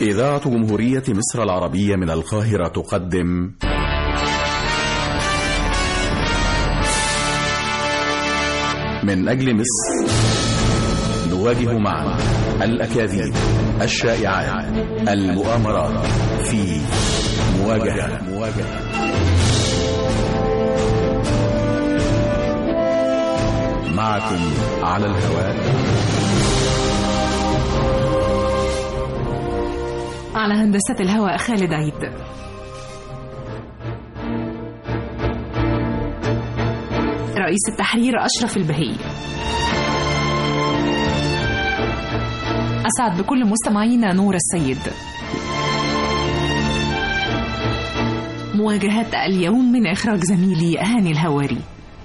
إذاعة جمهورية مصر العربية من القاهرة تقدم من أجل مصر نواجه معا الأكاذيب الشائعات المؤامرات في مواجهة مواجهة معكم على الهواء على هندسة الهواء خالد عيد رئيس التحرير أشرف البهي أسعد بكل مستمعينا نور السيد مواجهة اليوم من إخراج زميلي هاني الهواري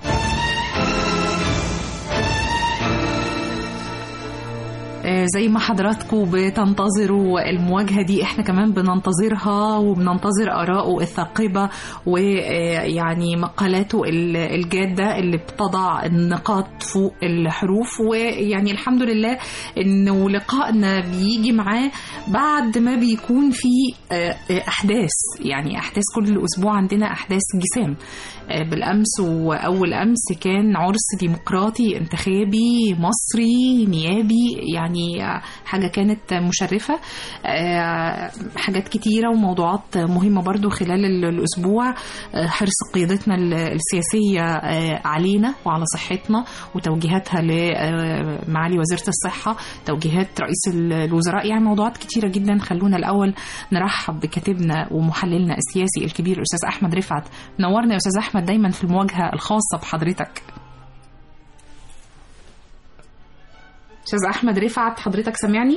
زي ما حضراتكم بتنتظروا المواجهة دي احنا كمان بننتظرها وبننتظر آراءه الثاقبة ويعني مقالاته الجادة اللي بتضع النقاط فوق الحروف ويعني الحمد لله انه لقائنا بيجي معاه بعد ما بيكون في احداث يعني احداث كل اسبوع عندنا احداث جسام بالامس واول امس كان عرس ديمقراطي انتخابي مصري نيابي يعني حاجه كانت مشرفه حاجات كتيره وموضوعات مهمه برضو خلال الاسبوع حرص قيادتنا السياسيه علينا وعلى صحتنا وتوجيهاتها لمعالي وزيره الصحه توجيهات رئيس الوزراء يعني موضوعات كتيره جدا خلونا الاول نرحب بكاتبنا ومحللنا السياسي الكبير الاستاذ احمد رفعت نورنا يا استاذ احمد دايما في المواجهه الخاصه بحضرتك استاذ احمد رفعت حضرتك سامعني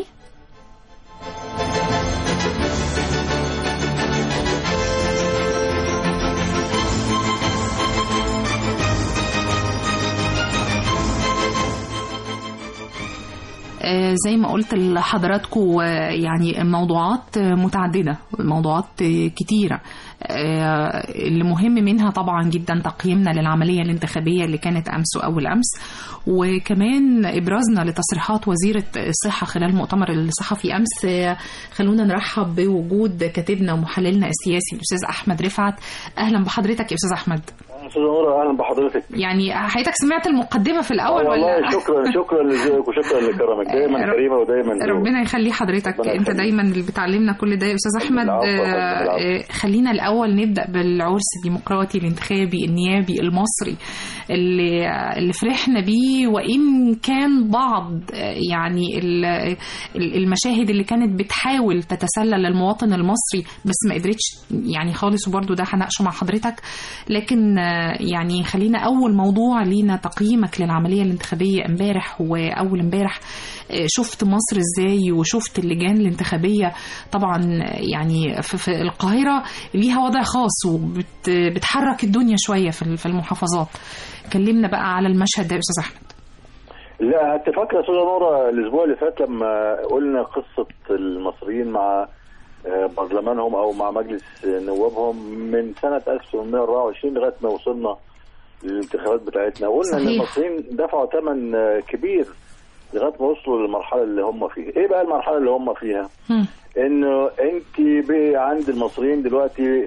زي ما قلت لحضراتكم يعني موضوعات متعددة موضوعات كتيرة المهم منها طبعا جدا تقييمنا للعملية الانتخابية اللي كانت أمس وأول أمس وكمان إبرازنا لتصريحات وزيرة الصحة خلال المؤتمر الصحفي أمس خلونا نرحب بوجود كاتبنا ومحللنا السياسي الأستاذ أحمد رفعت أهلا بحضرتك يا أستاذ أحمد استاذ نورة اهلا بحضرتك يعني حضرتك سمعت المقدمه في الاول والله ولا شكرا شكرا لذوقك وشكرا لكرمك دايما كريمه ودايما ربنا يخلي حضرتك انت دايما اللي بتعلمنا كل ده يا استاذ احمد خلينا الاول نبدا بالعرس الديمقراطي الانتخابي النيابي المصري اللي اللي فرحنا بيه وان كان بعض يعني المشاهد اللي كانت بتحاول تتسلل للمواطن المصري بس ما قدرتش يعني خالص وبرده ده هناقشه مع حضرتك لكن يعني خلينا اول موضوع لينا تقييمك للعمليه الانتخابيه امبارح واول امبارح شفت مصر ازاي وشفت اللجان الانتخابيه طبعا يعني في القاهره ليها وضع خاص وبتحرك الدنيا شويه في المحافظات كلمنا بقى على المشهد ده يا استاذ احمد لا انت فاكره يا استاذه نوره الاسبوع اللي فات لما قلنا قصه المصريين مع برلمانهم او مع مجلس نوابهم من سنه 1824 لغايه ما وصلنا للانتخابات بتاعتنا قلنا ان المصريين دفعوا ثمن كبير لغايه ما وصلوا للمرحله اللي هم فيها ايه بقى المرحله اللي هم فيها م. انه انت عند المصريين دلوقتي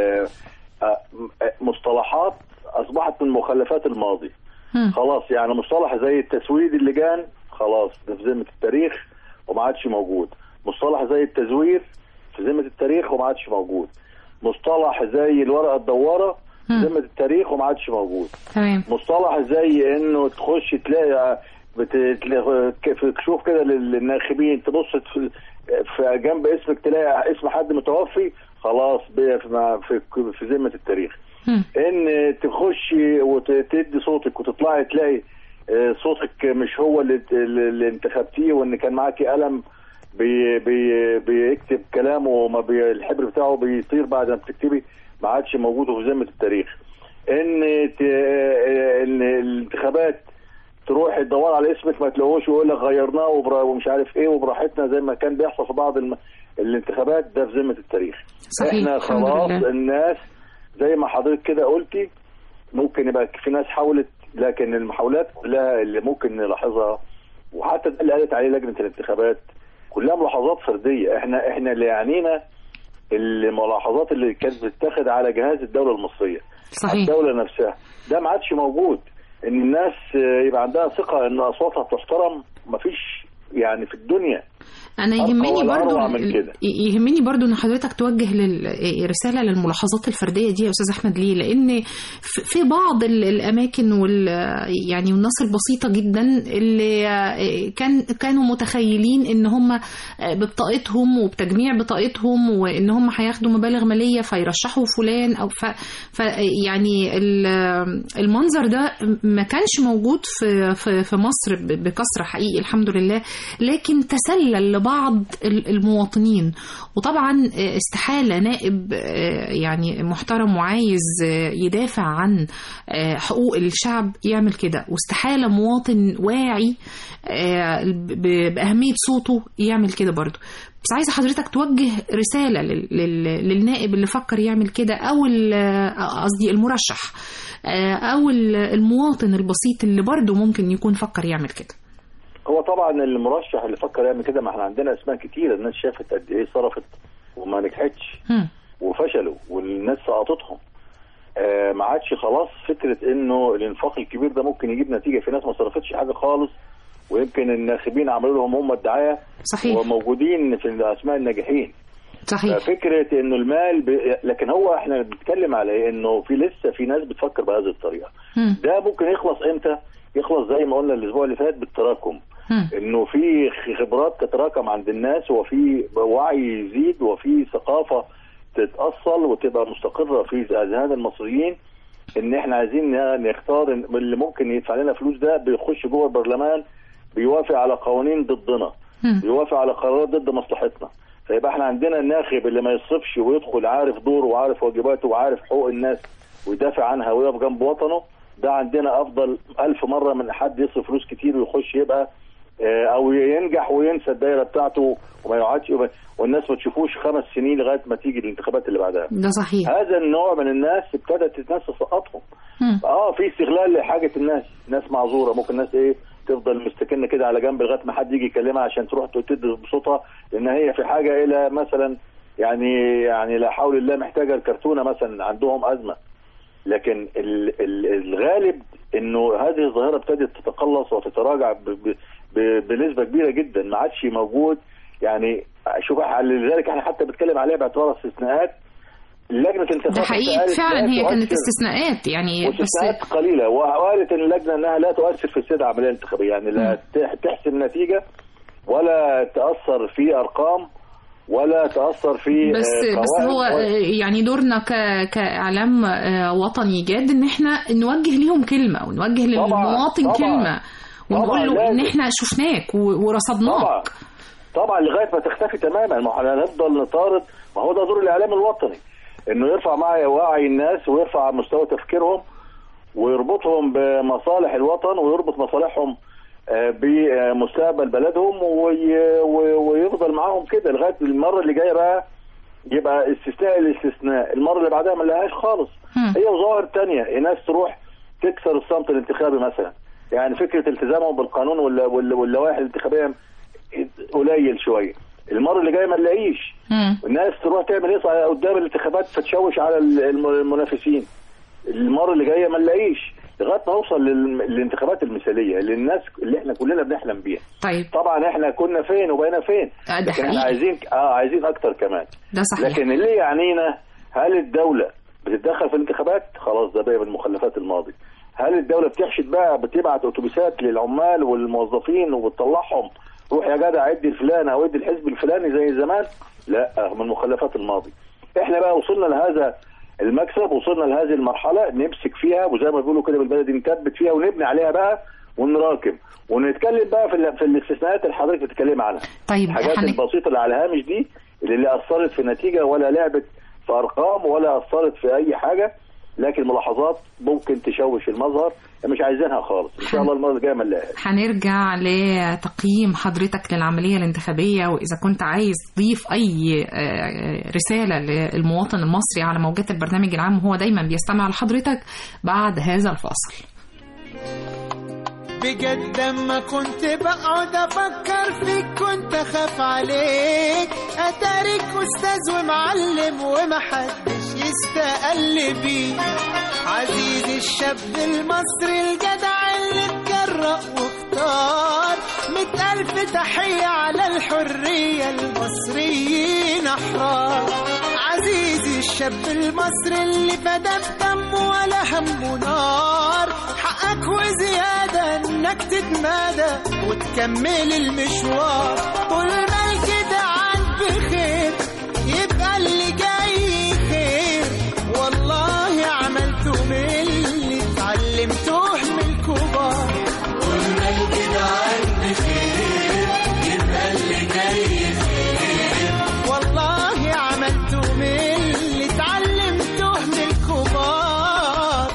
مصطلحات اصبحت من مخلفات الماضي م. خلاص يعني مصطلح زي التسويد اللجان خلاص ده في ذمه التاريخ وما عادش موجود مصطلح زي التزوير في ذمه التاريخ وما عادش موجود مصطلح زي الورقه الدواره في ذمه التاريخ وما عادش موجود تمام مصطلح زي انه تخش تلاقي في كشوف كده للناخبين تبص في, في جنب اسمك تلاقي اسم حد متوفي خلاص في في, في ذمه التاريخ م. ان تخشي وتدي صوتك وتطلعي تلاقي صوتك مش هو اللي, اللي انتخبتيه وان كان معاكي قلم بي بي بيكتب كلامه وما بي الحبر بتاعه بيطير بعد ما بتكتبي ما عادش موجود في ذمه التاريخ ان ان الانتخابات تروح تدور على اسمك ما تلاقوش ويقول لك غيرناه ومش عارف ايه وبراحتنا زي ما كان بيحصل في بعض الم... الانتخابات ده في ذمه التاريخ صحيح. احنا خلاص الناس زي ما حضرتك كده قلتي ممكن يبقى في ناس حاولت لكن المحاولات كلها اللي ممكن نلاحظها وحتى ده اللي قالت عليه لجنه الانتخابات كلها ملاحظات فرديه احنا احنا اللي يعنينا الملاحظات اللي كانت بتتاخد على جهاز الدوله المصريه صحيح الدوله نفسها ده ما عادش موجود ان الناس آه، يبقى عندها ثقه ان اصواتها تحترم مفيش يعني في الدنيا انا أرقى يهمني ولا برضو أروع من كده. ي- يهمني برضو ان حضرتك توجه لل- رساله للملاحظات الفرديه دي يا استاذ احمد ليه لان في في بعض ال- الاماكن وال يعني والناس البسيطه جدا اللي كان كانوا متخيلين ان هم ببطاقتهم وبتجميع بطاقتهم وان هم هياخدوا مبالغ ماليه فيرشحوا فلان او ف, ف يعني ال- المنظر ده ما كانش موجود في في في مصر ب- بكثره حقيقي الحمد لله لكن تسلل لبعض ال- المواطنين وطبعا استحاله نائب يعني محترم وعايز يدافع عن حقوق الشعب يعمل كده واستحاله مواطن واعي ب- باهميه صوته يعمل كده برضه بس عايزه حضرتك توجه رساله لل- لل- للنائب اللي فكر يعمل كده او ال- قصدي المرشح او ال- المواطن البسيط اللي برضه ممكن يكون فكر يعمل كده هو طبعا المرشح اللي فكر يعمل كده ما احنا عندنا اسماء كتيره الناس شافت قد ايه صرفت وما نجحتش هم. وفشلوا والناس سقطتهم آه ما عادش خلاص فكره انه الانفاق الكبير ده ممكن يجيب نتيجه في ناس ما صرفتش حاجه خالص ويمكن الناخبين عملوا لهم هم الدعايه صحيح وموجودين في اسماء الناجحين صحيح فكره انه المال ب... لكن هو احنا بنتكلم على إيه؟ انه في لسه في ناس بتفكر بهذه الطريقه هم. ده ممكن يخلص امتى يخلص زي ما قلنا الاسبوع اللي فات بالتراكم هم. انه في خبرات تتراكم عند الناس وفي وعي يزيد وفي ثقافه تتاصل وتبقى مستقره في اذهان المصريين ان احنا عايزين نختار إن اللي ممكن يدفع لنا فلوس ده بيخش جوه البرلمان بيوافق على قوانين ضدنا هم. بيوافق على قرارات ضد مصلحتنا فيبقى احنا عندنا الناخب اللي ما يصرفش ويدخل عارف دوره وعارف واجباته وعارف حقوق الناس ويدافع عنها ويقف جنب وطنه ده عندنا افضل ألف مره من حد يصرف فلوس كتير ويخش يبقى آه، او ينجح وينسى الدايره بتاعته وما يقعدش يبقى والناس ما تشوفوش خمس سنين لغايه ما تيجي الانتخابات اللي بعدها ده صحيح هذا النوع من الناس ابتدت الناس تسقطهم هم. اه في استغلال لحاجه الناس ناس معذوره ممكن ناس ايه تفضل مستكنه كده على جنب لغايه ما حد يجي يكلمها عشان تروح تدي بصوتها لان هي في حاجه الى مثلا يعني يعني لا حول الله محتاجه الكرتونه مثلا عندهم ازمه لكن ال ال الغالب انه هذه الظاهره ابتدت تتقلص وتتراجع ب ب ب بنسبه كبيره جدا ما عادش موجود يعني شوف لذلك احنا حتى بنتكلم عليها باعتبارها استثناءات لجنه الانتخابات ده حقيقي قالت فعلا لا هي كانت تؤثر. استثناءات يعني بس واستثناءات قليله وقالت ان اللجنه انها لا تؤثر في السيد العمليه الانتخابيه يعني لا تح- تحسم نتيجه ولا تاثر في ارقام ولا تاثر في بس آه، بس قواعد هو ولا- آه، يعني دورنا ك كاعلام آه، وطني جاد ان احنا نوجه ليهم كلمه ونوجه للمواطن طبعاً. كلمه ونقول طبعاً له ان لازم. احنا شفناك و- طبعا ورصدناك طبعا لغايه ما تختفي تماما ما احنا هنفضل نطارد ما هو ده دور الاعلام الوطني انه يرفع معي وعي الناس ويرفع مستوى تفكيرهم ويربطهم بمصالح الوطن ويربط مصالحهم آه، بمستقبل بلدهم وي- وي- ويفضل معاهم كده لغايه المره اللي جايه بقى يبقى استثناء الاستثناء المره اللي بعدها ما نلاقيهاش خالص هم. هي وظواهر تانية ناس تروح تكسر الصمت الانتخابي مثلا يعني فكره التزامهم بالقانون ولا ولا- واللوائح الانتخابيه قليل شويه المره اللي جايه ما نلاقيش مم. الناس تروح تعمل ايه قدام الانتخابات فتشوش على الم- المنافسين المره اللي جايه ما نلاقيش لغايه ما نوصل للم- للانتخابات المثاليه اللي الناس اللي احنا كلنا بنحلم بيها طيب طبعا احنا كنا فين وبقينا فين آه، ده لكن احنا حقيقي. عايزين اه عايزين اكتر كمان ده صحيح لكن اللي يعنينا هل الدولة بتتدخل في الانتخابات؟ خلاص ده بقى من مخلفات الماضي. هل الدولة بتحشد بقى بتبعت اتوبيسات للعمال والموظفين وبتطلعهم روح يا جدع ادي الفلان او ادي الحزب الفلاني زي زمان؟ لا من مخلفات الماضي. احنا بقى وصلنا لهذا المكسب وصلنا لهذه المرحلة نمسك فيها وزي ما بيقولوا كده بالبلدي نثبت فيها ونبني عليها بقى ونراكم ونتكلم بقى في, ال- في الاستثناءات اللي حضرتك بتتكلم عنها. طيب الحاجات هن- البسيطه اللي على الهامش دي اللي لا اثرت في نتيجه ولا لعبت في ارقام ولا اثرت في اي حاجه لكن ملاحظات ممكن تشوش المظهر مش عايزينها خالص ان شاء الله المره الجايه ما نلاقيهاش هنرجع لتقييم حضرتك للعملية الانتخابية وإذا كنت عايز تضيف أي آه، رسالة للمواطن المصري على موجات البرنامج العام هو دايما بيستمع لحضرتك بعد هذا الفاصل بجد اما كنت بقعد افكر فيك كنت اخاف عليك اتاريك استاذ ومعلم ومحدش يستقل بيك عزيزي الشاب المصري الجدع اللي اتجرأ واختار مئة ألف تحية على الحرية المصريين أحرار عزيزي الشاب المصري اللي فدى بدمه ولا همه نار حقك وزيادة انك تتمادى وتكمل المشوار طول ما الجدعان بخير يبقى اللي جاي خير والله عملته من اللي اتعلمته من الكبار طول ما الجدعان بخير يبقى اللي جاي خير والله عملته من اللي اتعلمته من الكبار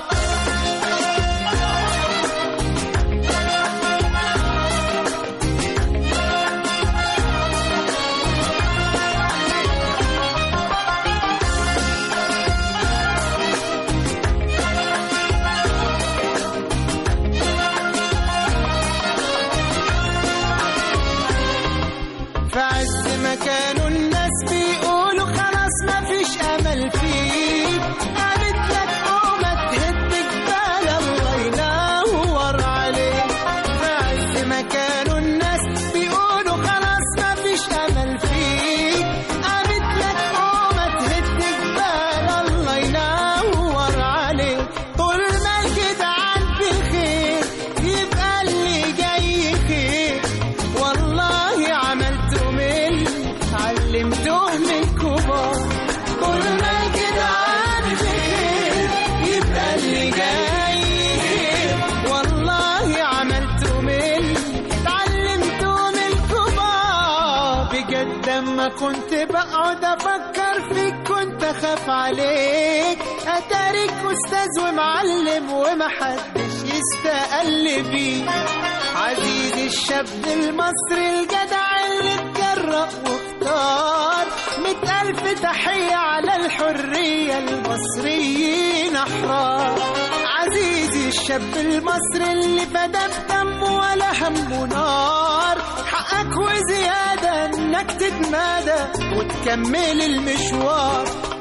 في عز ما كانوا الناس بيقولوا خلاص ما فيش امل فيك قالت لك قومة تهد جبال الله ينور عليك في عز ما كانوا الناس بيقولوا خلاص ما فيش امل فيك قالت لك قومة تهد جبال الله ينور عليك طول ما الجدعان بخير يبقى اللي جاي خير والله عملته من علمته من كبار كل ما الجدعان بخير يبقى اللي جاي خير والله عملته من علمته من كبار بجد اما كنت بقعد افكر فيك كنت اخاف عليك اتاريك استاذ ومعلم ومحدش يستقل بيك عزيزي الشاب المصري الجدع اللي اتجرأ واختار مئة ألف تحية على الحرية المصريين أحرار عزيزي الشاب المصري اللي فدى بدمه ولا همه نار حقك وزيادة انك تتمادى وتكمل المشوار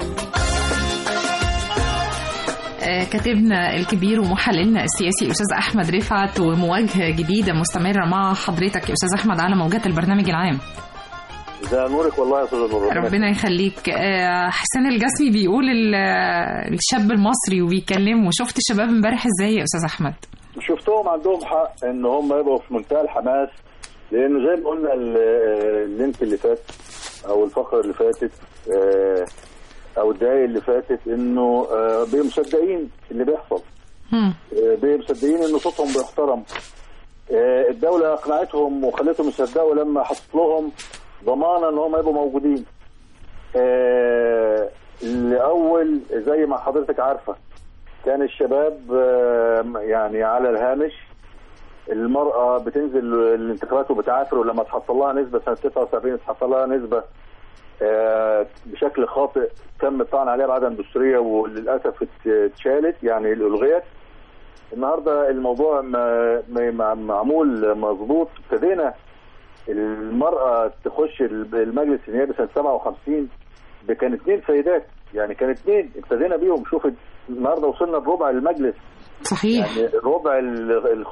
آه، كاتبنا الكبير ومحللنا السياسي الاستاذ احمد رفعت ومواجهه جديده مستمره مع حضرتك يا استاذ احمد على موجات البرنامج العام ده نورك والله يا استاذ نور ربنا يخليك آه، حسين الجسمي بيقول ال- الشاب المصري وبيكلمه شفت الشباب امبارح ازاي يا استاذ احمد شفتهم عندهم حق ان هم يبقوا في منتهى الحماس لانه زي ما قلنا ال- اللينك اللي فات او الفقره اللي فاتت آه، او الدقايق اللي فاتت انه آه، بقوا مصدقين اللي بيحصل هم. آه، بقوا مصدقين ان صوتهم بيحترم آه، الدوله اقنعتهم وخلتهم يصدقوا لما حطت لهم ضمانه ان هم يبقوا موجودين آه، الاول زي ما حضرتك عارفه كان الشباب آه، يعني على الهامش المرأة بتنزل الانتخابات وبتعافر ولما تحصل لها نسبة سنة 79 تحصل لها نسبة آه، بشكل خاطئ تم الطعن عليها بعدم دستورية وللأسف ات- اتشالت يعني ألغيت النهارده الموضوع ما- ما- معمول مظبوط ابتدينا المرأة تخش المجلس النيابي سنة 57 كان اثنين سيدات يعني كان اثنين ابتدينا بيهم شوف النهارده وصلنا بربع المجلس صحيح يعني ربع ال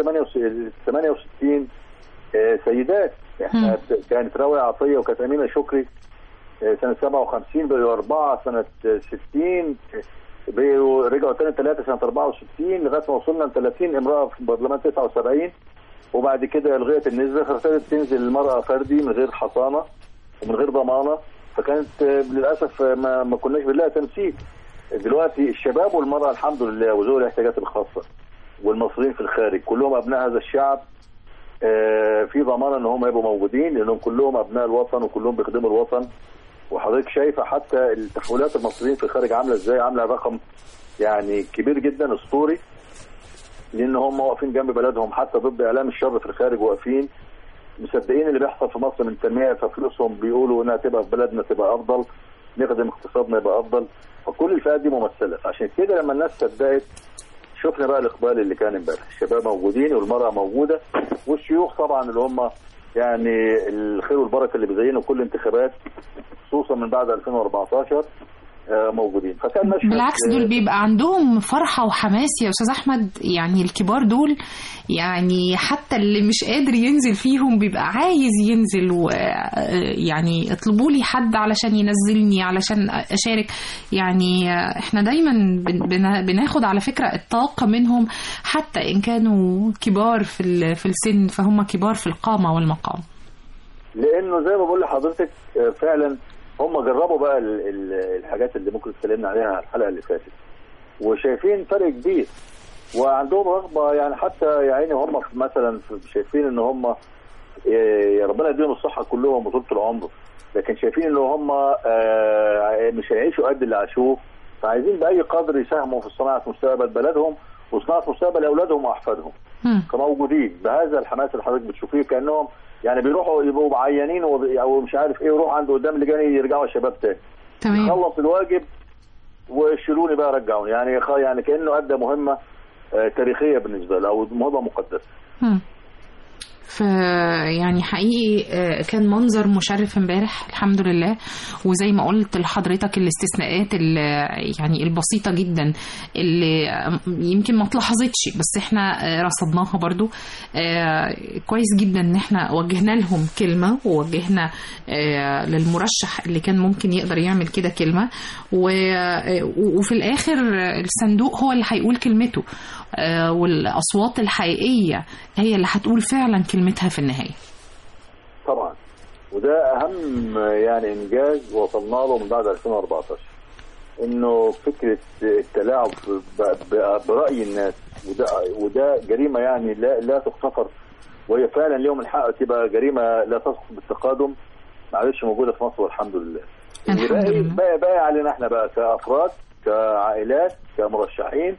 568 آه، سيدات احنا كانت راوية عطية وكانت أمينة شكري آه، سنة 57 بقوا أربعة سنة آه، 60 آه، بقوا رجعوا تاني ثلاثة سنة 64 لغاية ما وصلنا ل 30 امرأة في برلمان 79 وبعد كده ألغيت النسبة فابتدت تنزل المرأة فردي من غير حصانة ومن غير ضمانة فكانت آه، للأسف آه، ما, ما كناش بنلاقي تمثيل دلوقتي الشباب والمرأة الحمد لله وذوي الاحتياجات الخاصة والمصريين في الخارج كلهم أبناء هذا الشعب آه، في ضمانه ان هم يبقوا موجودين لانهم كلهم ابناء الوطن وكلهم بيخدموا الوطن وحضرتك شايفه حتى التحولات المصريين في الخارج عامله ازاي عامله رقم يعني كبير جدا اسطوري لان هم واقفين جنب بلدهم حتى ضد اعلام الشر في الخارج واقفين مصدقين اللي بيحصل في مصر من تنميه ففلوسهم بيقولوا انها تبقى في بلدنا تبقى افضل نخدم اقتصادنا يبقى افضل فكل الفئات دي ممثله عشان كده لما الناس صدقت شفنا بقى الاقبال اللي كان امبارح الشباب موجودين والمراه موجوده والشيوخ طبعا اللي هم يعني الخير والبركه اللي بيزينوا كل انتخابات خصوصا من بعد 2014 آه، موجودين فكان مشهد بالعكس دول بيبقى عندهم فرحة وحماس يا أستاذ أحمد يعني الكبار دول يعني حتى اللي مش قادر ينزل فيهم بيبقى عايز ينزل ويعني اطلبوا لي حد علشان ينزلني علشان أشارك يعني احنا دايما بن- بن- بناخد على فكرة الطاقة منهم حتى إن كانوا كبار في ال- في السن فهم كبار في القامة والمقام لانه زي ما بقول لحضرتك آه، فعلا هم جربوا بقى ال- ال- الحاجات اللي ممكن اتكلمنا عليها الحلقه اللي فاتت وشايفين فرق كبير وعندهم رغبه يعني حتى يا عيني هم في- مثلا في- شايفين ان هم آه، يا ربنا يديهم الصحه كلهم وطول العمر لكن شايفين ان هم آه، مش هيعيشوا قد اللي عاشوه فعايزين باي قدر يساهموا في صناعه مستقبل بلدهم وصناعه مستقبل اولادهم واحفادهم هم. فموجودين بهذا الحماس اللي حضرتك بتشوفيه كانهم يعني بيروحوا يبقوا معينين وب- او مش عارف ايه يروحوا عنده قدام اللجان يرجعوا شباب تاني تمام خلص الواجب وشيلوني بقى رجعوني يعني خ- يعني كانه ادى مهمه آه، تاريخيه بالنسبه له او مهمه مقدسه مم. ف يعني حقيقي آه، كان منظر مشرف امبارح الحمد لله وزي ما قلت لحضرتك الاستثناءات اللي يعني البسيطة جدا اللي آه، يمكن ما اتلاحظتش بس احنا آه، رصدناها برضو آه، كويس جدا ان احنا وجهنا لهم كلمة ووجهنا آه، للمرشح اللي كان ممكن يقدر يعمل كده كلمة و- آه، وفي الاخر آه، الصندوق هو اللي هيقول كلمته آه، والاصوات الحقيقيه هي اللي هتقول فعلا كلمتها في النهايه طبعا وده اهم يعني انجاز وصلنا له من بعد 2014 انه فكره التلاعب ب- ب- براي الناس وده وده جريمه يعني لا لا تغتفر وهي فعلا اليوم الحق تبقى جريمه لا تسقط بالتقادم معلش موجوده في مصر والحمد لله الحمد باقي لله. باقي باقي علينا احنا بقى كافراد كعائلات كمرشحين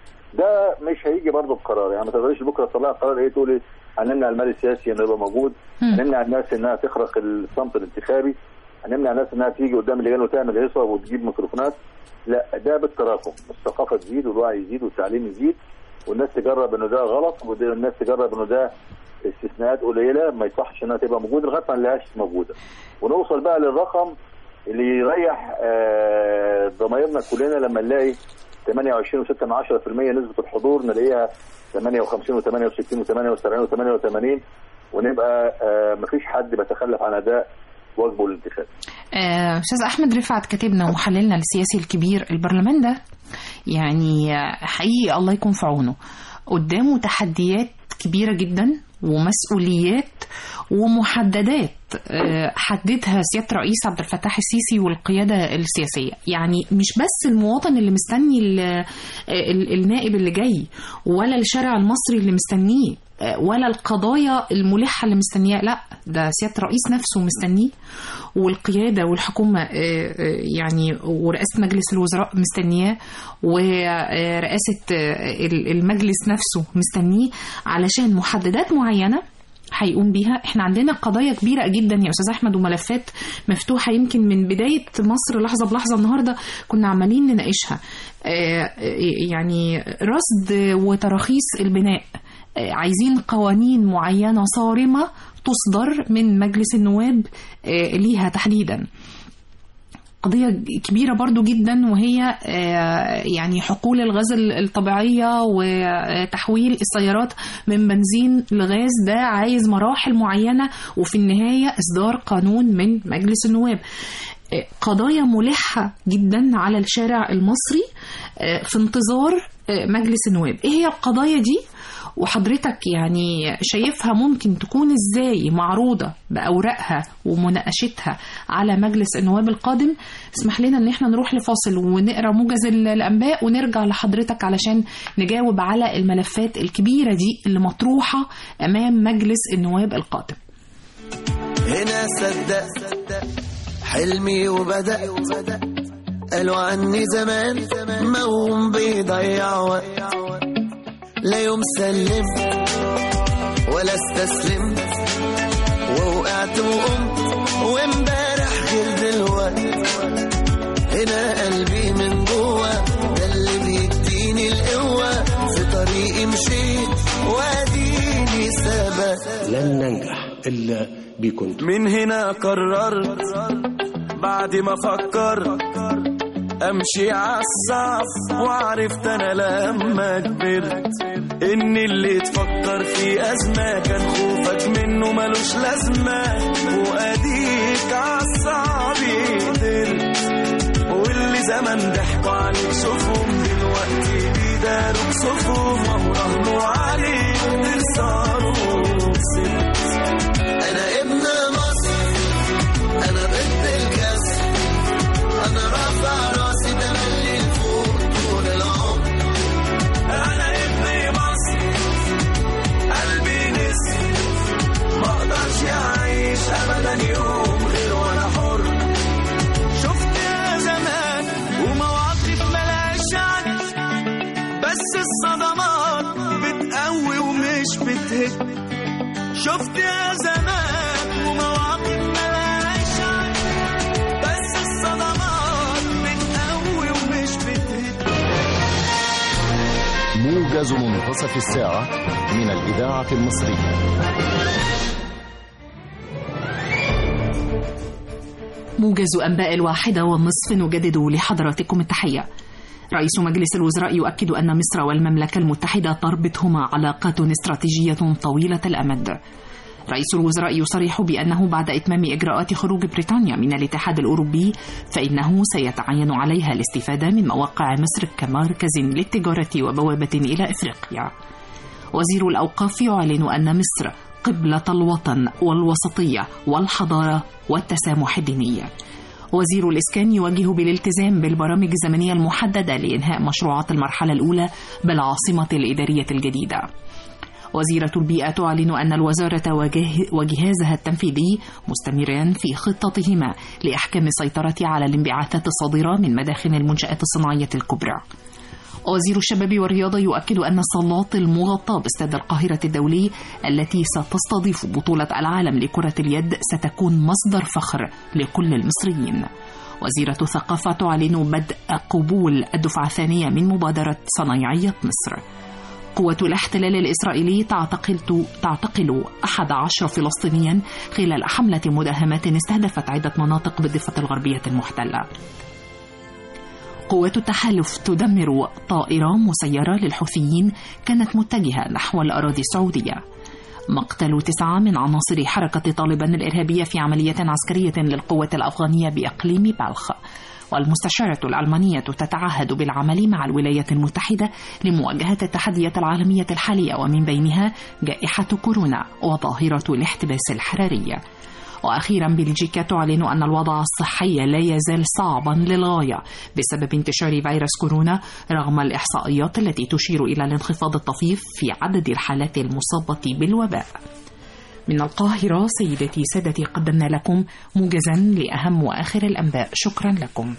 ده مش هيجي برضه بقرار يعني ما تقدريش بكره تطلعي قرار ايه تقولي هنمنع المال السياسي انه يبقى موجود مم. هنمنع الناس انها تخرق الصمت الانتخابي هنمنع الناس انها تيجي قدام اللجان وتعمل هيصه وتجيب ميكروفونات لا ده بالتراكم الثقافه تزيد والوعي يزيد والتعليم يزيد والناس تجرب انه ده غلط والناس تجرب انه ده استثناءات قليله ما يصحش انها تبقى موجوده لغايه ما نلاقيهاش موجوده ونوصل بقى للرقم اللي يريح آه، ضمايرنا كلنا لما نلاقي 28 و6 من 10% نسبه الحضور نلاقيها 58 و68 و78 و88 ونبقى آه، مفيش حد بيتخلف عن اداء واجبه الانتخابي آه، استاذ احمد رفعت كاتبنا ومحللنا السياسي الكبير البرلمان ده يعني آه، حقيقي الله يكون في عونه قدامه تحديات كبيره جدا ومسؤوليات ومحددات آه، حددها سياده الرئيس عبد الفتاح السيسي والقياده السياسيه يعني مش بس المواطن اللي مستني ال- ال- النائب اللي جاي ولا الشارع المصري اللي مستنيه آه، ولا القضايا الملحه اللي مستنياه لا ده سياده الرئيس نفسه مستنيه والقياده والحكومه آه، آه، يعني ورئاسه مجلس الوزراء مستنياه ورئاسه آه، المجلس نفسه مستنيه علشان محددات معينه هيقوم بيها احنا عندنا قضايا كبيرة جدا يا أستاذ أحمد وملفات مفتوحة يمكن من بداية مصر لحظة بلحظة النهاردة كنا عمالين نناقشها آه، آه، يعني رصد وتراخيص البناء آه، عايزين قوانين معينة صارمة تصدر من مجلس النواب آه، ليها تحديدا قضية كبيرة برضو جدا وهي آه، يعني حقول الغاز الطبيعية وتحويل السيارات من بنزين لغاز ده عايز مراحل معينة وفي النهاية إصدار قانون من مجلس النواب آه، قضايا ملحة جدا على الشارع المصري آه، في انتظار آه، مجلس النواب ايه هي القضايا دي وحضرتك يعني شايفها ممكن تكون ازاي معروضة بأوراقها ومناقشتها على مجلس النواب القادم اسمح لنا ان احنا نروح لفاصل ونقرا موجز ال- الانباء ونرجع لحضرتك علشان نجاوب على الملفات الكبيرة دي اللي مطروحة امام مجلس النواب القادم هنا صدق حلمي وبدأ قالوا عني زمان موهوم بيضيع وقت لا يوم سلمت ولا استسلمت ووقعت وقمت وامبارح غير دلوقت هنا قلبي من جوه ده اللي بيديني القوة في اللي بيكون من هنا قررت بعد ما فكرت امشي عالصعب وعرفت انا لما كبرت ان اللي تفكر في ازمه كان خوفك منه ملوش لازمه واديك عالصعب قدرت واللي زمان ضحكوا عليك شوفهم دلوقتي بيداروا بصفهم وهو راهنوا عليك تخسروا وخسرت انا ابن مصر انا بنت الكسر انا رافع راسي تملي لفوق طول العمر انا ابن مصر قلبي نسر ما اقدرش اعيش ابدا يوم غير وانا حر شفت يا زمان ومواقف ملهاش عد بس الصدمات بتقوي ومش بتهد شفت يا زمان ومواقف ملهاش عد بس الصدمات بتقوي ومش بتهد موجز منتصف الساعة من الإذاعة المصرية موجز أنباء الواحدة والنصف نجدد لحضراتكم التحية رئيس مجلس الوزراء يؤكد أن مصر والمملكة المتحدة تربطهما علاقات استراتيجية طويلة الأمد رئيس الوزراء يصرح بأنه بعد إتمام إجراءات خروج بريطانيا من الاتحاد الأوروبي فإنه سيتعين عليها الاستفادة من مواقع مصر كمركز للتجارة وبوابة إلى إفريقيا وزير الأوقاف يعلن أن مصر قبلة الوطن والوسطية والحضارة والتسامح الديني وزير الإسكان يوجه بالالتزام بالبرامج الزمنية المحددة لإنهاء مشروعات المرحلة الأولى بالعاصمة الإدارية الجديدة وزيرة البيئة تعلن أن الوزارة وجه- وجهازها التنفيذي مستمران في خطتهما لإحكام السيطرة على الانبعاثات الصادرة من مداخن المنشآت الصناعية الكبرى وزير الشباب والرياضة يؤكد أن الصالات المغطاة باستاد القاهرة الدولي التي ستستضيف بطولة العالم لكرة اليد ستكون مصدر فخر لكل المصريين وزيرة الثقافة تعلن بدء قبول الدفعة الثانية من مبادرة صنايعية مصر قوة الاحتلال الإسرائيلي تعتقل تعتقل 11 فلسطينيا خلال حملة مداهمات استهدفت عدة مناطق بالضفة الغربية المحتلة قوات التحالف تدمر طائرة مسيرة للحوثيين كانت متجهة نحو الأراضي السعودية مقتل تسعة من عناصر حركة طالبان الإرهابية في عملية عسكرية للقوات الأفغانية بإقليم بلخ والمستشارة الألمانية تتعهد بالعمل مع الولايات المتحدة لمواجهة التحديات العالمية الحالية ومن بينها جائحة كورونا وظاهرة الاحتباس الحراري وأخيرا بلجيكا تعلن أن الوضع الصحي لا يزال صعبا للغاية بسبب انتشار فيروس كورونا رغم الإحصائيات التي تشير إلى الانخفاض الطفيف في عدد الحالات المصابة بالوباء من القاهرة سيدتي سادتي قدمنا لكم موجزا لأهم وآخر الأنباء شكرا لكم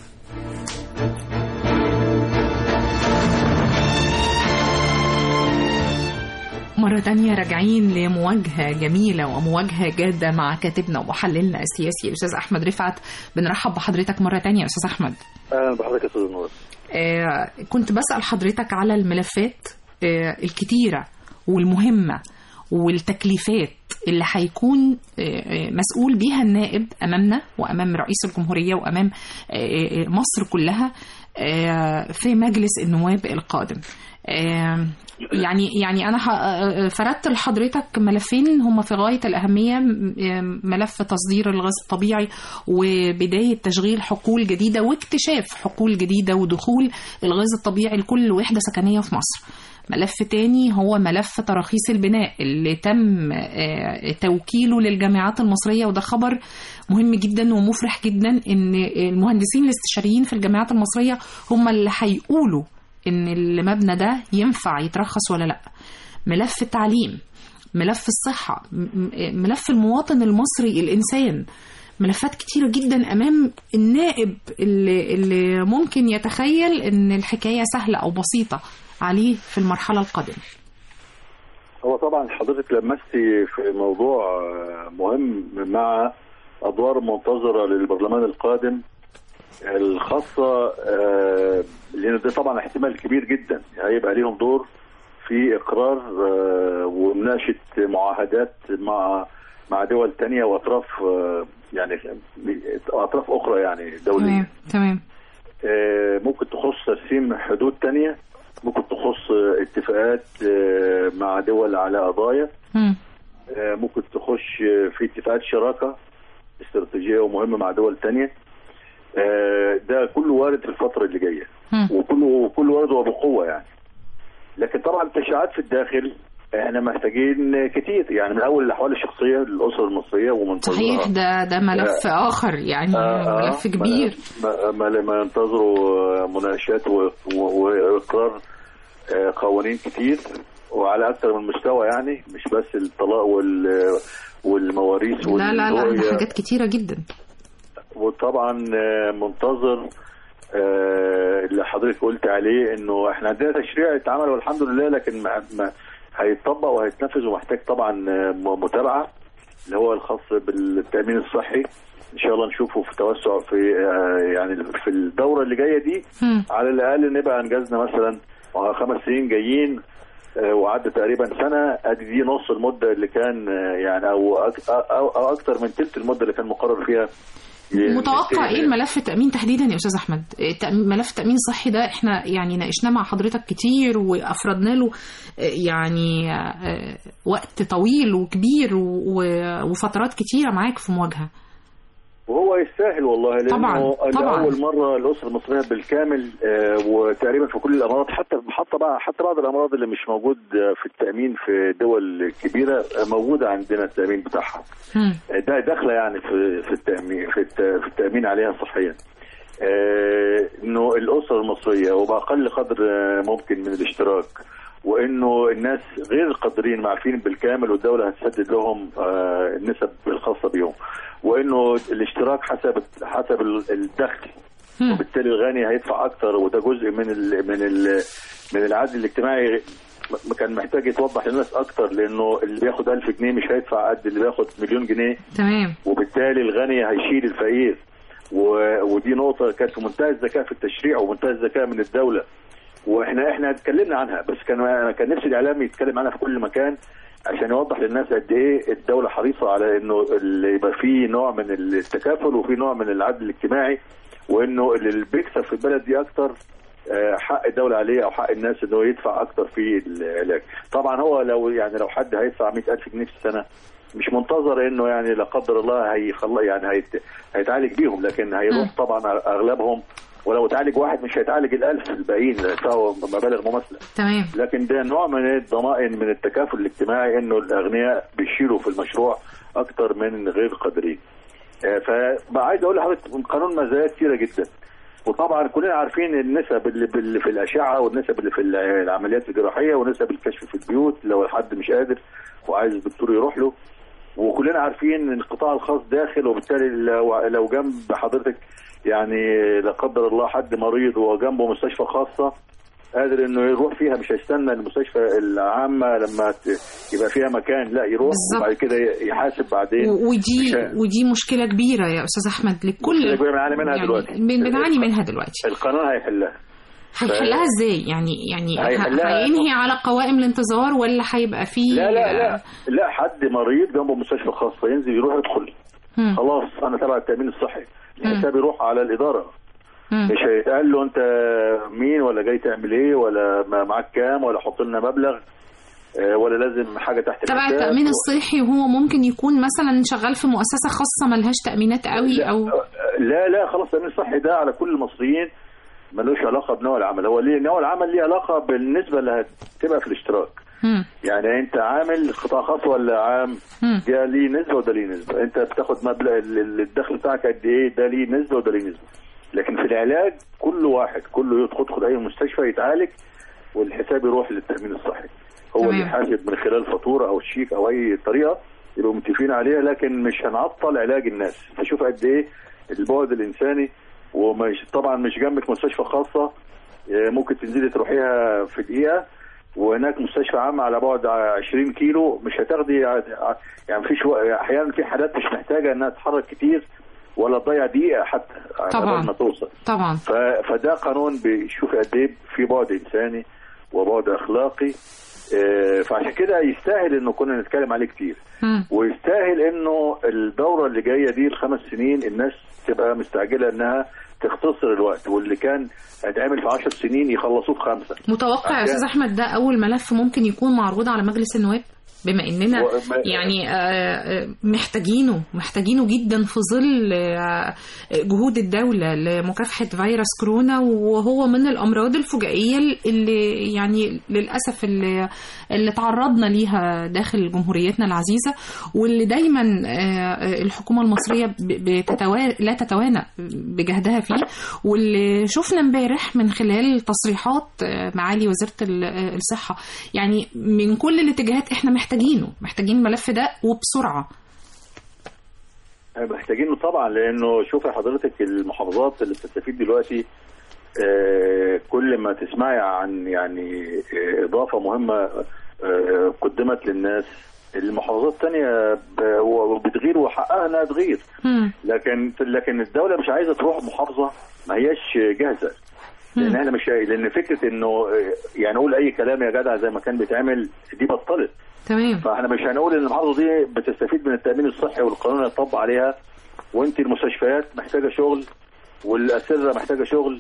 مرة تانية راجعين لمواجهة جميلة ومواجهة جادة مع كاتبنا ومحللنا السياسي الأستاذ أحمد رفعت بنرحب بحضرتك مرة تانية يا أستاذ أحمد اهلا بحضرتك يا استاذ نور آه كنت بسأل حضرتك على الملفات آه الكتيرة والمهمة والتكليفات اللي هيكون آه، آه، مسؤول بيها النائب أمامنا وأمام رئيس الجمهورية وأمام آه، آه، مصر كلها آه، في مجلس النواب القادم آه، يعني يعني انا ح- فردت لحضرتك ملفين هم في غايه الاهميه م- ملف تصدير الغاز الطبيعي وبدايه تشغيل حقول جديده واكتشاف حقول جديده ودخول الغاز الطبيعي لكل وحده سكنيه في مصر ملف تاني هو ملف تراخيص البناء اللي تم آه، توكيله للجامعات المصرية وده خبر مهم جدا ومفرح جدا ان المهندسين الاستشاريين في الجامعات المصرية هم اللي هيقولوا ان المبنى ده ينفع يترخص ولا لا ملف التعليم ملف الصحة م- م- ملف المواطن المصري الإنسان ملفات كتيرة جدا أمام النائب اللي, اللي ممكن يتخيل إن الحكاية سهلة أو بسيطة عليه في المرحلة القادمة هو طبعا حضرتك لمستي في موضوع آه، مهم مع ادوار منتظره للبرلمان القادم الخاصه آه، لان ده طبعا احتمال كبير جدا هيبقى ليهم دور في اقرار آه، ومناقشه معاهدات مع مع دول تانية واطراف آه، يعني اطراف اخرى يعني دوليه تمام تمام آه، ممكن تخص ترسيم حدود تانية ممكن تخص آه، اتفاقات آه، مع دول على قضايا مم. آه، ممكن تخش آه، في اتفاقات شراكة استراتيجية ومهمة مع دول تانية آه، ده كله وارد في الفترة اللي جاية مم. وكله كله وارد وبقوة يعني لكن طبعا التشريعات في الداخل احنا محتاجين كتير يعني من اول الاحوال الشخصيه للاسر المصريه ومن صحيح ده ده ملف اخر يعني ملف كبير ما, ما, ما ينتظروا مناقشات و- و- واقرار آه، قوانين كتير وعلى اكثر من مستوى يعني مش بس الطلاق وال والمواريث لا لا لا ده والرؤية. حاجات كتيرة جدا وطبعا آه، منتظر آه، اللي حضرتك قلت عليه انه احنا عندنا تشريع اتعمل والحمد لله لكن ما ما هيتطبق وهيتنفذ ومحتاج طبعا آه، م- متابعه اللي هو الخاص بالتامين الصحي ان شاء الله نشوفه في توسع في آه، يعني في الدوره اللي جايه دي مم. على الاقل نبقى انجزنا مثلا آه، خمس سنين جايين آه، وعدى تقريبا سنه ادي دي نص المده اللي كان آه، يعني او أك- او, أو اكتر من ثلث المده اللي كان مقرر فيها متوقع ايه الملف التامين تحديدا يا استاذ احمد التأمين- ملف التامين الصحي ده احنا يعني ناقشناه مع حضرتك كتير وافردنا له آه، يعني آه، وقت طويل وكبير و- و- وفترات كتيره معاك في مواجهه وهو يستاهل والله لانه طبعاً، طبعاً. لاول مره الاسره المصريه بالكامل آه، وتقريبا في كل الامراض حتى حتى بقى حتى بعض الامراض اللي مش موجود آه، في التامين في الدول الكبيره آه، موجوده عندنا التامين بتاعها مم. آه، ده داخله يعني في في التامين في, الت- في التامين عليها صحيا آه، انه الاسره المصريه وباقل قدر آه، ممكن من الاشتراك وانه الناس غير القادرين معفين بالكامل والدوله هتسدد لهم آه، النسب الخاصه بهم وانه الاشتراك حسب حسب الدخل مم. وبالتالي الغني هيدفع اكتر وده جزء من ال من ال من العدل الاجتماعي م- كان محتاج يتوضح للناس اكتر لانه اللي بياخد 1000 جنيه مش هيدفع قد اللي بياخد مليون جنيه تمام وبالتالي الغني هيشيل الفقير و... ودي نقطة كانت في منتهى الذكاء في التشريع ومنتهى الذكاء من الدولة واحنا احنا اتكلمنا عنها بس كان انا كان نفسي الاعلام يتكلم عنها في كل مكان عشان يوضح للناس قد ايه الدولة حريصة على انه اللي يبقى فيه نوع من التكافل وفي نوع من العدل الاجتماعي وانه اللي بيكسب في البلد دي اكتر آه، حق الدولة عليه او حق الناس انه يدفع اكتر في العلاج طبعا هو لو يعني لو حد هيدفع 100000 جنيه في السنة مش منتظر انه يعني لا قدر الله هيخلص يعني هيت... هيتعالج بيهم لكن هيروح طبعا اغلبهم ولو اتعالج واحد مش هيتعالج الألف الباقيين سواء مبالغ مماثلة تمام لكن ده نوع من الضمائن من التكافل الاجتماعي انه الاغنياء بيشيلوا في المشروع اكتر من غير قادرين آه، فبقى عايز اقول لحضرتك قانون مزايا كتيره جدا وطبعا كلنا عارفين النسب اللي اللي في الاشعه والنسب اللي في العمليات الجراحيه ونسب الكشف في البيوت لو حد مش قادر وعايز الدكتور يروح له وكلنا عارفين ان القطاع الخاص داخل وبالتالي لو لو جنب حضرتك يعني لا قدر الله حد مريض وجنبه مستشفى خاصه قادر انه يروح فيها مش هيستنى المستشفى العامه لما ت- يبقى فيها مكان لا يروح بالظبط. وبعد كده يحاسب بعدين و- ودي مش ه- ودي مشكله كبيره يا استاذ احمد لكل مشكلة كبيرة بنعاني منها دلوقتي. بن- بنعاني منها دلوقتي القانون هيحلها هيحلها ازاي يعني يعني ه- هيحلها- هينهي على قوائم الانتظار ولا هيبقى فيه لا لا لا لا حد مريض جنبه مستشفى خاصه ينزل يروح يدخل مم. خلاص انا تبع التامين الصحي الحساب يروح على الاداره مم. مش هيتقال له انت مين ولا جاي تعمل ايه ولا ما- معاك كام ولا حط لنا مبلغ آه، ولا لازم حاجه تحت تبع الحساب. التأمين الصحي وهو ممكن يكون مثلا شغال في مؤسسة خاصة ملهاش تأمينات قوي لا, أو لا لا خلاص التامين الصحي ده على كل المصريين ملوش علاقه بنوع العمل هو ليه نوع العمل ليه علاقه بالنسبه اللي هتبقى في الاشتراك مم. يعني انت عامل قطاع خاص ولا عام مم. ده ليه نسبه وده ليه نسبه انت بتاخد مبلغ ال- ال- الدخل بتاعك قد ايه ده ليه نسبه وده ليه نسبه لكن في العلاج كل واحد كله يدخل اي مستشفى يتعالج والحساب يروح للتامين الصحي هو تمام. اللي يحاسب من خلال فاتوره او شيك او اي طريقه يبقوا متفقين عليها لكن مش هنعطل علاج الناس فشوف قد ايه البعد الانساني ومش طبعا مش جنبك مستشفى خاصه اه، ممكن تنزلي تروحيها في دقيقه وهناك مستشفى عام على بعد 20 كيلو مش هتاخدي ع- ع- يعني مفيش و- احيانا في حالات مش محتاجه انها تتحرك كتير ولا تضيع دقيقه حتى على طبعاً. بال ما توصل طبعا ف- فده قانون بيشوف قد ايه في بعد انساني وبعد اخلاقي آه، فعشان كده يستاهل انه كنا نتكلم عليه كتير مم. ويستاهل انه الدوره اللي جايه دي الخمس سنين الناس تبقى مستعجله انها تختصر الوقت واللي كان هيتعمل في 10 سنين يخلصوه في خمسه متوقع يا عشان- استاذ احمد ده اول ملف ممكن يكون معروض على مجلس النواب بما اننا و- ما- يعني آه، آه، محتاجينه محتاجينه جدا في ظل آه، جهود الدولة لمكافحة فيروس كورونا وهو من الأمراض الفجائية اللي يعني للأسف اللي, اللي تعرضنا ليها داخل جمهوريتنا العزيزة واللي دايما آه، الحكومة المصرية ب- بتتوا... لا تتوانى بجهدها فيه واللي شفنا امبارح من خلال تصريحات آه، معالي وزيرة ال- آه، الصحة يعني من كل الاتجاهات احنا محتاجينه محتاجين الملف ده وبسرعة محتاجينه طبعا لانه شوفي حضرتك المحافظات اللي بتستفيد دلوقتي آه، كل ما تسمعي عن يعني آه، اضافه مهمه آه، قدمت للناس المحافظات الثانيه بتغير وحقها انها تغير مم. لكن لكن الدوله مش عايزه تروح محافظه ما هياش جاهزه لان احنا مش لان فكره انه آه، يعني اقول اي كلام يا جدع زي ما كان بيتعمل دي بطلت تمام فاحنا مش هنقول ان المحافظه دي بتستفيد من التامين الصحي والقانون اللي يطبق عليها وانت المستشفيات محتاجه شغل والاسره محتاجه شغل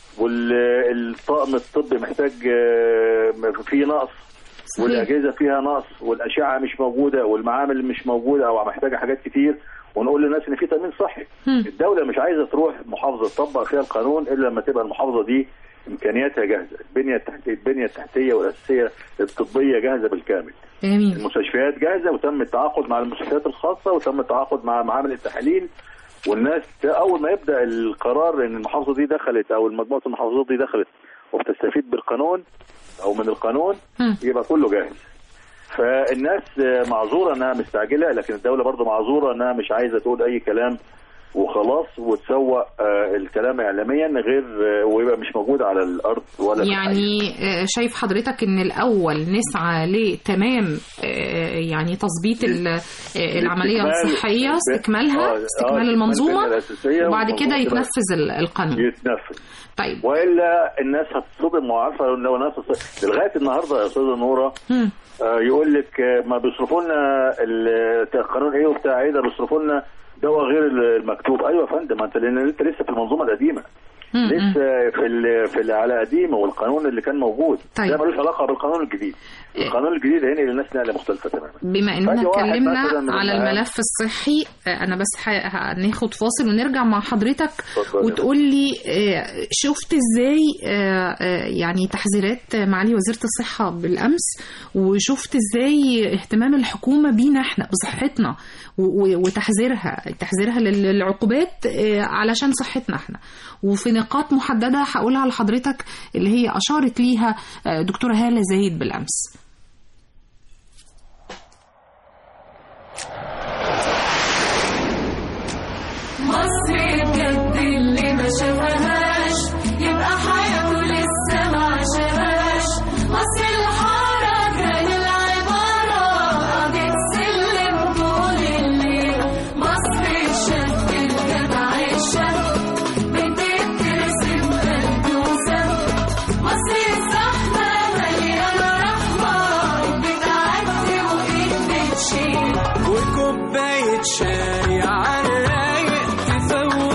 والطاقم الطبي محتاج آه، فيه نقص صحيح. والاجهزه فيها نقص والاشعه مش موجوده والمعامل مش موجوده او محتاجه حاجات كتير ونقول للناس ان في تامين صحي مم. الدوله مش عايزه تروح محافظه تطبق فيها القانون الا لما تبقى المحافظه دي امكانياتها جاهزه البنيه التحتيه البنيه التحتيه والاساسيه الطبيه جاهزه بالكامل جميل المستشفيات جاهزه وتم التعاقد مع المستشفيات الخاصه وتم التعاقد مع معامل التحاليل والناس اول ما يبدا القرار ان المحافظه دي دخلت او مجموعه المحافظات دي دخلت وبتستفيد بالقانون او من القانون مم. يبقى كله جاهز فالناس معذوره انها مستعجله لكن الدوله برضه معذوره انها مش عايزه تقول اي كلام وخلاص وتسوق آه، الكلام اعلاميا غير آه، ويبقى مش موجود على الارض ولا في الحقيقة. يعني آه، شايف حضرتك ان الاول نسعى لتمام آه، يعني تظبيط ال- آه، العمليه استكمال- الصحيه ب- استكمالها آه، آه، استكمال المنظومه البنية الأساسية وبعد كده والمنظومة يتنفذ ال- القانون يتنفذ طيب والا الناس هتتصدم وعارفه لو ناس لغايه النهارده يا استاذه نوره مم. آه، يقول لك آه، ما بيصرفوا لنا ال- القانون ايه وبتاع ايه ده بيصرفوا لنا دواء غير المكتوب ايوه يا فندم ما انت لان انت لسه في المنظومه القديمه مم. مم. لسه في ال في ال- على قديمه والقانون اللي كان موجود طيب. ده ملوش علاقه بالقانون الجديد القانون الجديد هينقل الناس نقله مختلفه تماما بما اننا فادي واحد اتكلمنا مثلاً من على المهام. الملف الصحي آه، انا بس ح- هناخد فاصل ونرجع مع حضرتك اتفضل. وتقول لي آه، شفت ازاي آه، آه، يعني تحذيرات معالي وزيره الصحه بالامس وشفت ازاي اهتمام الحكومه بينا احنا بصحتنا و- و- وتحذيرها تحذيرها لل- للعقوبات آه، علشان صحتنا احنا وفي نقاط محدده هقولها لحضرتك اللي هي اشارت ليها آه، دكتوره هاله زايد بالامس مصر بجد اللي ما شافهاش يبقى حياته لسه ما عاشهاش مصر الحارة كان العبارة قضية سلم طول الليل مصر الشاب الجدع الشاب بتترسم ملبوسة مصر الزحمة مليانة رحمة بتعدي وإيد بتشيل وكوباية شاي على الرايق تفوق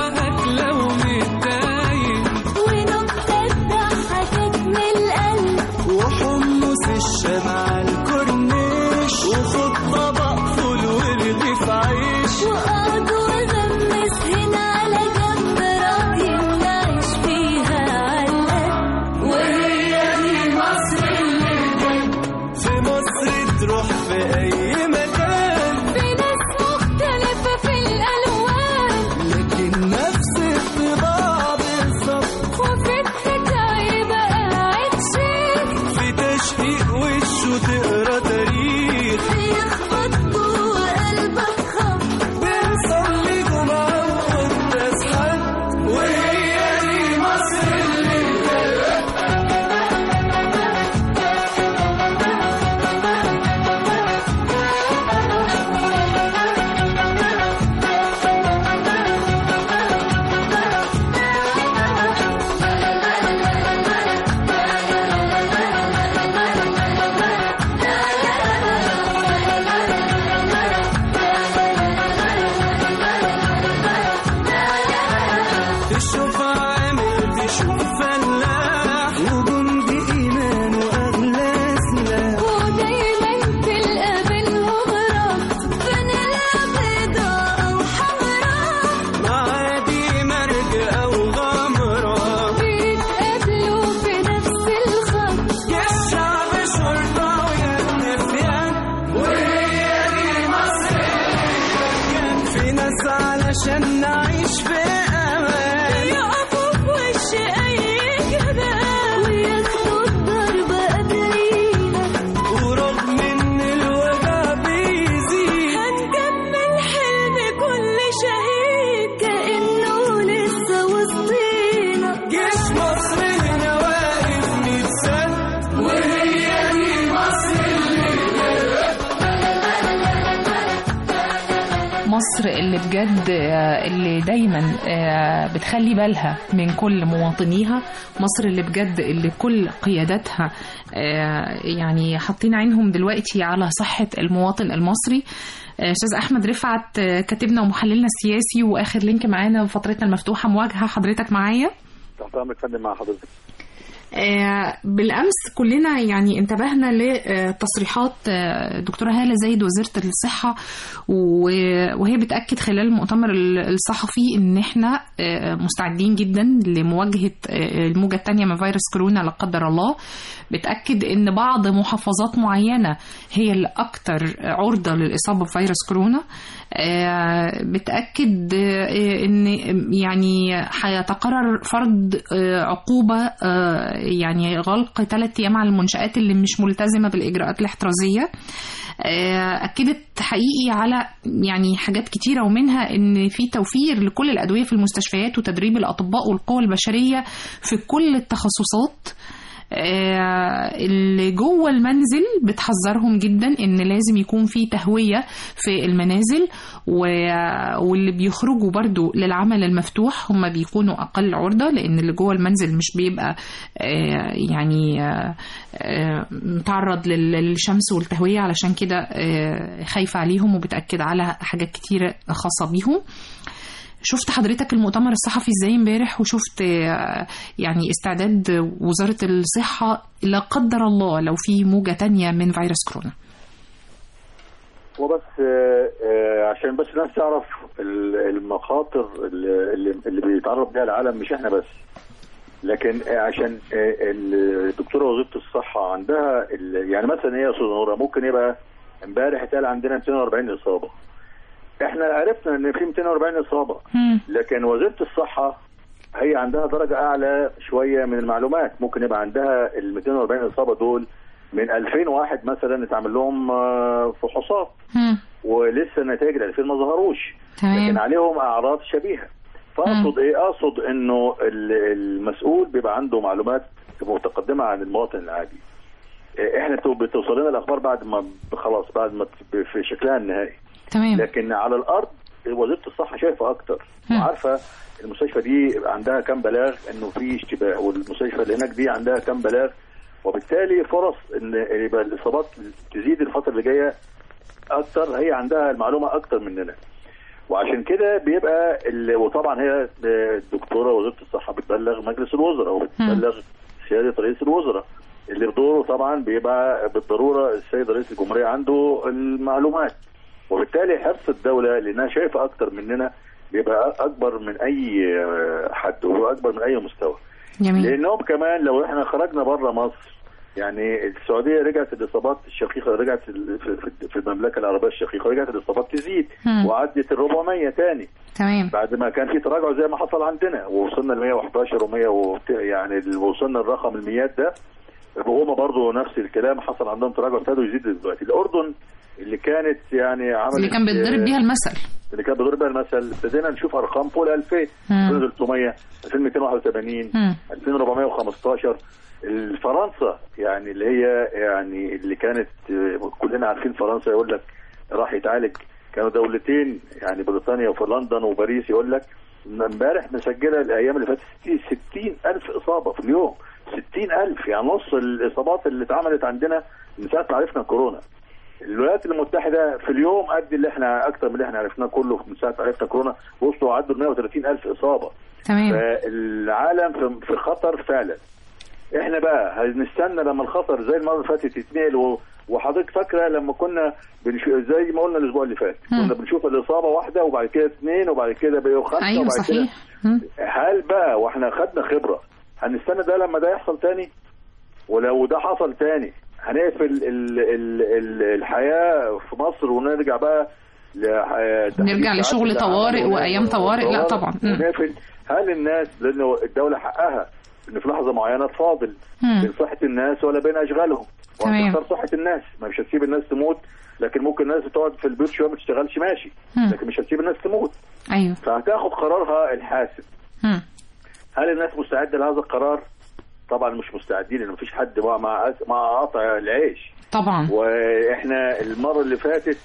مصر اللي بجد آه، اللي دايما آه، بتخلي بالها من كل مواطنيها مصر اللي بجد اللي كل قياداتها آه، يعني حاطين عينهم دلوقتي على صحة المواطن المصري آه، استاذ احمد رفعت آه، كاتبنا ومحللنا السياسي واخر لينك معانا في فترتنا المفتوحه مواجهه حضرتك معايا تحت امرك فندم مع حضرتك آه، بالامس كلنا يعني انتبهنا لتصريحات آه، دكتوره هاله زايد وزيره الصحه و- وهي بتاكد خلال المؤتمر ال- الصحفي ان احنا آه، مستعدين جدا لمواجهه آه، الموجه الثانيه من فيروس كورونا لا قدر الله بتاكد ان بعض محافظات معينه هي اللي اكثر عرضه للاصابه بفيروس كورونا آه، بتاكد آه، ان يعني هيتقرر فرض آه، عقوبه آه، يعني غلق ثلاث ايام على المنشات اللي مش ملتزمه بالاجراءات الاحترازيه آه، اكدت حقيقي على يعني حاجات كتيره ومنها ان في توفير لكل الادويه في المستشفيات وتدريب الاطباء والقوى البشريه في كل التخصصات آه، اللي جوه المنزل بتحذرهم جدا ان لازم يكون في تهوية في المنازل و- واللي بيخرجوا برضو للعمل المفتوح هم بيكونوا اقل عرضة لان اللي جوه المنزل مش بيبقى آه، يعني آه، آه، متعرض لل- للشمس والتهوية علشان كده آه، خايفة عليهم وبتأكد على حاجات كتيرة خاصة بيهم شفت حضرتك المؤتمر الصحفي ازاي امبارح وشفت آه، يعني استعداد وزارة الصحة لا قدر الله لو في موجة تانية من فيروس كورونا هو بس آه، آه، عشان بس الناس تعرف ال- المخاطر اللي, اللي- اللي بيتعرض لها العالم مش احنا بس لكن آه، عشان آه، الدكتوره وزيره الصحه عندها ال- يعني مثلا ايه يا استاذ نوره ممكن يبقى امبارح اتقال عندنا 240 اصابه احنا عرفنا ان في 240 اصابه لكن وزيره الصحه هي عندها درجه اعلى شويه من المعلومات ممكن يبقى عندها ال 240 اصابه دول من 2000 واحد مثلا اتعمل لهم آه، فحوصات ولسه نتائج ال 2000 ما ظهروش تمام. لكن عليهم اعراض شبيهه فاقصد ايه اقصد انه ال- المسؤول بيبقى عنده معلومات متقدمه عن المواطن العادي إيه، احنا تو- بتوصل لنا الاخبار بعد ما خلاص بعد ما ت- في شكلها النهائي تمام لكن على الارض وزاره الصحه شايفه اكتر وعارفه المستشفى دي عندها كم بلاغ انه في اشتباه والمستشفى اللي هناك دي عندها كم بلاغ وبالتالي فرص ان يبقى الاصابات تزيد الفتره اللي جايه اكتر هي عندها المعلومه اكتر مننا وعشان كده بيبقى ال... وطبعا هي الدكتوره وزاره الصحه بتبلغ مجلس الوزراء وبتبلغ سياده رئيس الوزراء اللي بدوره طبعا بيبقى بالضروره السيد رئيس الجمهوريه عنده المعلومات وبالتالي حرص الدوله لانها شايفه اكتر مننا بيبقى اكبر من اي حد وهو اكبر من اي مستوى جميل لانهم كمان لو احنا خرجنا بره مصر يعني السعوديه رجعت الاصابات الشقيقه رجعت ال- في- في- في المملكه العربيه الشقيقه رجعت الاصابات تزيد مم. وعدت ال 400 تاني تمام بعد ما كان في تراجع زي ما حصل عندنا ووصلنا ل 111 و100 يعني ال- وصلنا الرقم الميات ده وهم برضه نفس الكلام حصل عندهم تراجع ابتدوا يزيدوا دلوقتي الاردن اللي كانت يعني عملت اللي كان بيتضرب بيها المثل اللي كان بيضرب بيها المثل ابتدينا نشوف ارقام فوق ال 2000 مم. 2300 2281 مم. 2415 فرنسا يعني اللي هي يعني اللي كانت آه، كلنا عارفين فرنسا يقول لك راح يتعالج كانوا دولتين يعني بريطانيا وفي لندن وباريس يقول لك إن امبارح مسجله الايام اللي فاتت 60 60 الف اصابه في اليوم 60 الف يعني نص الاصابات اللي اتعملت عندنا من ساعه ما عرفنا كورونا الولايات المتحده في اليوم قد اللي احنا اكتر من اللي احنا عرفناه كله من ساعه ما عرفنا كورونا وصلوا عدوا 130 الف اصابه تمام فالعالم في- في خطر فعلا احنا بقى هنستنى لما الخطر زي المره اللي فاتت يتنقل و- وحضرتك فاكره لما كنا بنشوف زي ما قلنا الاسبوع اللي فات مم. كنا بنشوف الاصابه واحده وبعد كده اثنين وبعد كده بقوا خمسه ايوه وبعد كده صحيح مم. هل بقى واحنا خدنا خبره هنستنى ده لما ده يحصل تاني ولو ده حصل تاني هنقفل ال ال ال الحياه في مصر ونرجع بقى لح- نرجع لشغل اللي طوارئ عملوه وأيام طوارئ. لا طبعا. مم. ونقفل هل الناس لانه الدوله حقها ان في لحظه معينه تفاضل مم. بين صحه الناس ولا بين اشغالهم تمام. وهتختار صحه الناس ما مش هتسيب الناس تموت لكن ممكن الناس تقعد في البيت شويه ما تشتغلش ماشي مم. لكن مش هتسيب الناس تموت ايوه فهتاخد قرارها الحاسم مم. هل الناس مستعده لهذا القرار؟ طبعا مش مستعدين لان مفيش حد مع مع مع قطع العيش طبعا واحنا المره اللي فاتت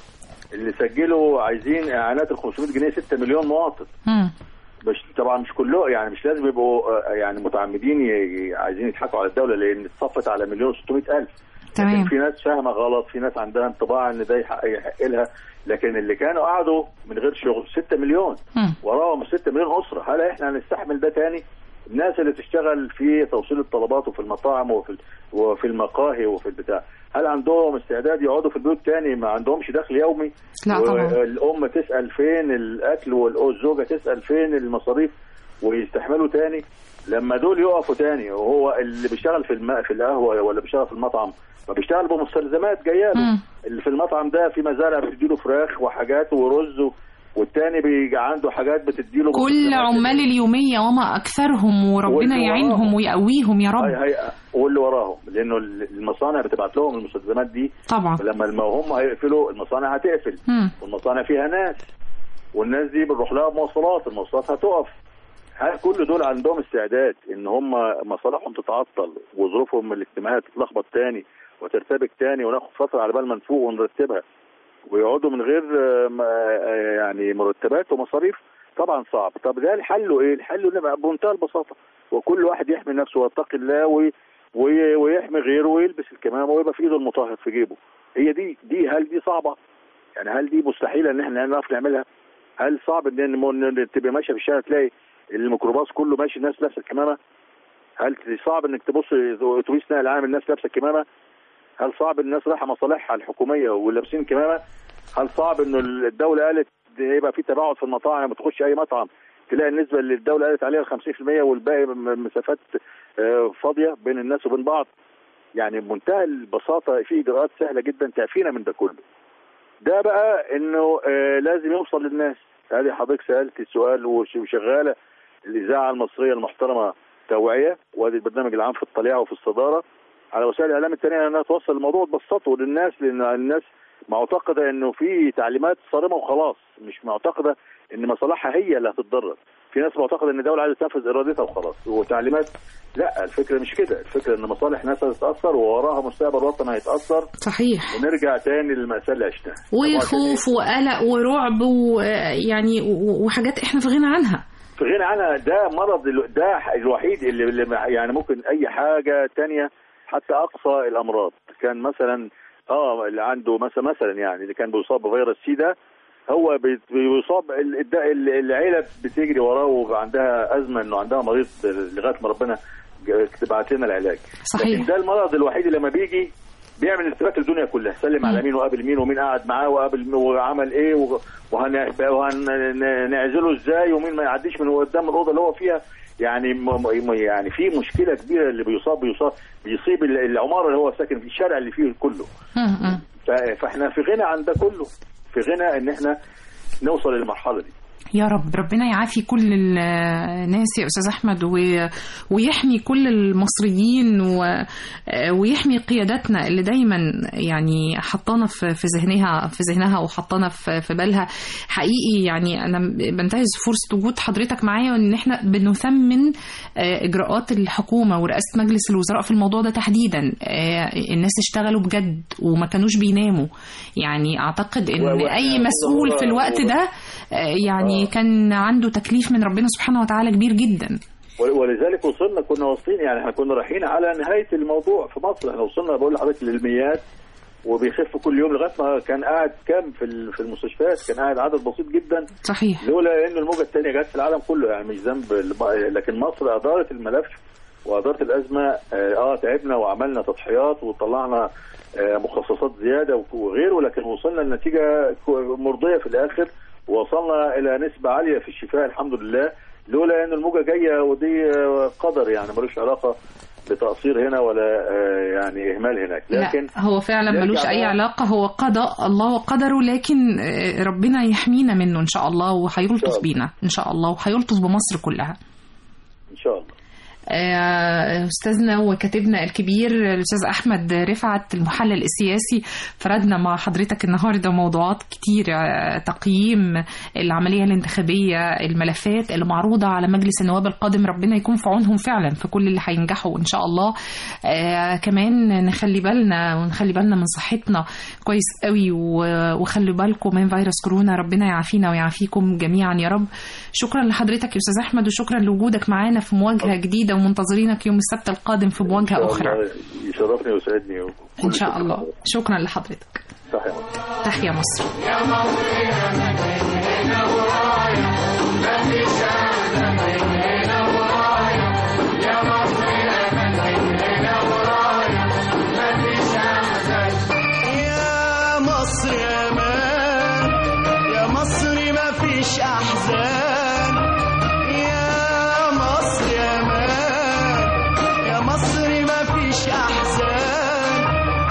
اللي سجلوا عايزين اعانات ال 500 جنيه 6 مليون مواطن مم. مش طبعا مش كله يعني مش لازم يبقوا آه، يعني متعمدين ي- ي- عايزين يضحكوا على الدوله لان اتصفت على مليون و600 الف تمام. لكن في ناس فاهمه غلط في ناس عندها انطباع ان ده يحق, يحق لها لكن اللي كانوا قعدوا من غير شغل 6 مليون مم. وراهم 6 مليون اسره هل احنا هنستحمل ده تاني الناس اللي تشتغل في توصيل الطلبات وفي المطاعم وفي ال- وفي المقاهي وفي البتاع هل عندهم استعداد يقعدوا في البيوت تاني ما عندهمش دخل يومي لا طبعا. والام تسال فين الاكل والزوجه تسال فين المصاريف ويستحملوا تاني لما دول يقفوا تاني وهو اللي بيشتغل في الم... في القهوه ولا بيشتغل في المطعم ما بيشتغل بمستلزمات جايه له مم. اللي في المطعم ده في مزارع بتديله فراخ وحاجات ورز و- والتاني بيجي عنده حاجات بتديله كل مستلزمات. عمال اليومية وما أكثرهم وربنا واللي يعينهم وراهم. ويقويهم يا هي رب هي واللي وراهم لانه المصانع بتبعت لهم المستلزمات دي طبعا لما الم- هم هيقفلوا المصانع هتقفل مم. والمصانع فيها ناس والناس دي بنروح لها مواصلات المواصلات هتقف هل كل دول عندهم استعداد ان هم مصالحهم تتعطل وظروفهم الاجتماعيه تتلخبط تاني وترتبك تاني وناخد فتره على بال ما نفوق ونرتبها ويقعدوا من غير آه، م- آه، يعني مرتبات ومصاريف طبعا صعب طب ده الحل ايه الحل انه بمنتهى البساطه وكل واحد يحمي نفسه ويتقي الله وي وي- ويحمي غيره ويلبس الكمامه ويبقى في ايده المطهر في جيبه هي دي دي هل دي صعبه يعني هل دي مستحيله ان احنا نعرف نعملها هل صعب ان إن- إن تبقى ماشيه في الشارع تلاقي الميكروباص كله ماشي الناس لابسه الكمامه هل صعب انك تبص اتوبيس نقل عام الناس لابسه الكمامه هل صعب الناس رايحه مصالحها الحكوميه ولابسين كمامه هل صعب انه الدوله قالت يبقى في تباعد في المطاعم ما تخش اي مطعم تلاقي النسبه اللي الدوله قالت عليها 50% والباقي م- مسافات آه، فاضيه بين الناس وبين بعض يعني بمنتهى البساطه في اجراءات سهله جدا تعفينا من ده كله ده بقى انه آه لازم يوصل للناس هذه حضرتك سالت السؤال وش- وشغاله الاذاعه المصريه المحترمه توعيه وادي البرنامج العام في الطليعه وفي الصداره على وسائل الاعلام الثانيه انها توصل الموضوع تبسطه للناس لان الناس معتقده انه في تعليمات صارمه وخلاص مش معتقده ان مصالحها هي اللي هتتضرر في ناس معتقده ان الدوله عايزه تنفذ ارادتها وخلاص وتعليمات لا الفكره مش كده الفكره ان مصالح ناس هتتاثر ووراها مستقبل وطن هيتاثر صحيح ونرجع تاني للمأساة اللي عشناها وخوف وقلق ورعب ويعني وحاجات احنا في غنى عنها في غنى عنها ده مرض ال- ده الوحيد اللي, اللي يعني ممكن اي حاجه تانية حتى اقصى الامراض كان مثلا اه اللي عنده مثلا مثلا يعني اللي كان بيصاب بفيروس سي ده هو بي- بيصاب ال- الد- ال- العيله بتجري وراه وعندها ازمه انه عندها مريض لغايه ما ربنا ج- تبعت لنا العلاج صحيح. لكن ده المرض الوحيد اللي لما بيجي بيعمل ارتباك الدنيا كلها سلم على مين وقابل مين ومين قعد معاه وقابل مين وعمل ايه وه- وهن- وهنعزله ازاي ومين ما يعديش من قدام الاوضه اللي هو فيها يعني م- م- يعني في مشكله كبيره اللي بيصاب بيصاب بيصيب ال- العماره اللي هو ساكن في الشارع اللي فيه كله م- م. ف- فاحنا في غنى عن ده كله في غنى ان احنا نوصل للمرحله دي يا رب ربنا يعافي كل الناس يا استاذ احمد و... ويحمي كل المصريين و... ويحمي قياداتنا اللي دايما يعني حطانا في في ذهنها في ذهنها وحطانا في في بالها حقيقي يعني انا بنتهز فرصه وجود حضرتك معايا وان احنا بنثمن آه، اجراءات الحكومه ورئاسه مجلس الوزراء في الموضوع ده تحديدا آه، الناس اشتغلوا بجد وما كانوش بيناموا يعني اعتقد ان و- و- اي مسؤول في الوقت ده آه، يعني كان عنده تكليف من ربنا سبحانه وتعالى كبير جدا ول- ولذلك وصلنا كنا واصلين يعني احنا كنا رايحين على نهايه الموضوع في مصر احنا وصلنا بقول لحضرتك للميات وبيخف كل يوم لغايه ما كان قاعد كام في ال- في المستشفيات كان قاعد عدد بسيط جدا صحيح لولا ان الموجه الثانيه جت في العالم كله يعني مش ذنب الب- لكن مصر ادارت الملف وادارت الازمه اه آه، تعبنا وعملنا تضحيات وطلعنا آه، مخصصات زياده وغيره لكن وصلنا لنتيجه كو- مرضيه في الاخر ووصلنا الى نسبه عاليه في الشفاء الحمد لله لولا ان الموجه جايه ودي آه، قدر يعني ملوش علاقه بتقصير هنا ولا آه، يعني اهمال هناك لكن لا هو فعلا نرجع ملوش اي بقى- علاقه هو قضاء الله وقدره لكن آه، ربنا يحمينا منه ان شاء الله إن وهيلطف شاء الله. بينا ان شاء الله وهيلطف بمصر كلها ان شاء الله آه، أستاذنا وكاتبنا الكبير الأستاذ أحمد رفعت المحلل السياسي فردنا مع حضرتك النهاردة موضوعات كتير آه، تقييم العملية الانتخابية الملفات اللي معروضة على مجلس النواب القادم ربنا يكون في عونهم فعلا في كل اللي هينجحوا إن شاء الله آه، كمان نخلي بالنا ونخلي بالنا من صحتنا كويس قوي و- وخلوا بالكم من فيروس كورونا ربنا يعافينا ويعافيكم جميعا يا رب شكرا لحضرتك يا استاذ احمد وشكرا لوجودك معانا في مواجهه جديده ومنتظرينك يوم السبت القادم في مواجهه اخرى يشرفني ويسعدني ان شاء الله شكرا لحضرتك تحية تحيا مصر يا مصر يا مان يا مصر ما فيش احزان يا مصر يا مان يا مصر ما فيش احزان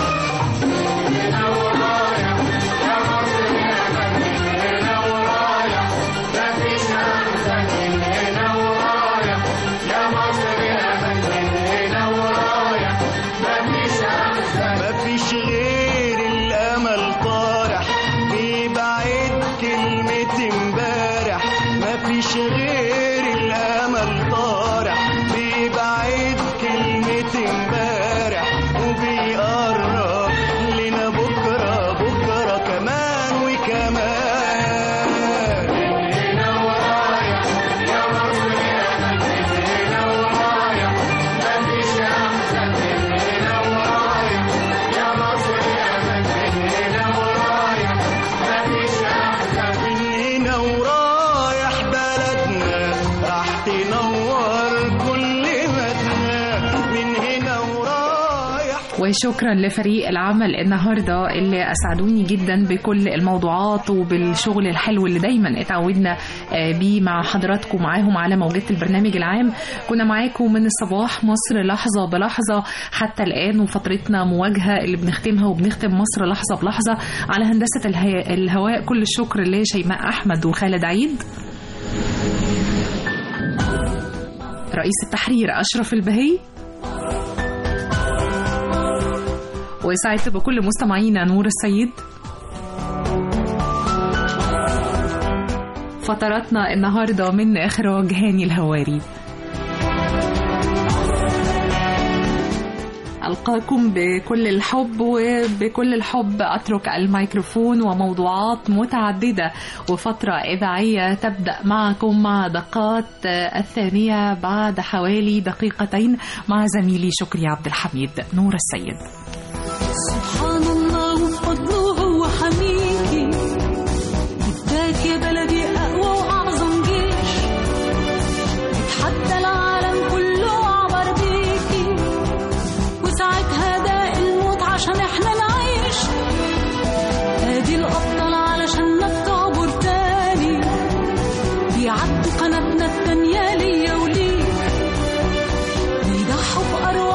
ما فيش غير الامل طارح بيبعد كلمة امبارح ما فيش غير الامل طارح بيبعد كلمة امبارح وبيقرب لنا بكرة بكرة كمان وكمان من هنا ورايح بلدنا راح تنور كل مدنا من هنا ورايح وشكرا لفريق العمل النهارده اللي اسعدوني جدا بكل الموضوعات وبالشغل الحلو اللي دايما اتعودنا آه، بيه مع حضراتكم معاهم على موجات البرنامج العام كنا معاكم من الصباح مصر لحظه بلحظه حتى الان وفترتنا مواجهه اللي بنختمها وبنختم مصر لحظه بلحظه على هندسه الهي- الهواء كل الشكر لشيماء احمد وخالد عيد رئيس التحرير اشرف البهي وسعدت بكل مستمعينا نور السيد فتراتنا النهارده من اخراج هاني الهواري ألقاكم بكل الحب وبكل الحب أترك الميكروفون وموضوعات متعددة وفترة إذاعية تبدأ معكم مع دقات الثانية بعد حوالي دقيقتين مع زميلي شكري عبد الحميد نور السيد سبحان الله وفضله هو حميكي اداك يا بلدي اقوى واعظم جيش اتحدى العالم كله عبر بيكي وساعتها ده الموت عشان احنا نعيش ادي الابطال علشان نفتعبر تاني بيعدوا قناتنا التانية ليا وليك بيضحوا بأرواح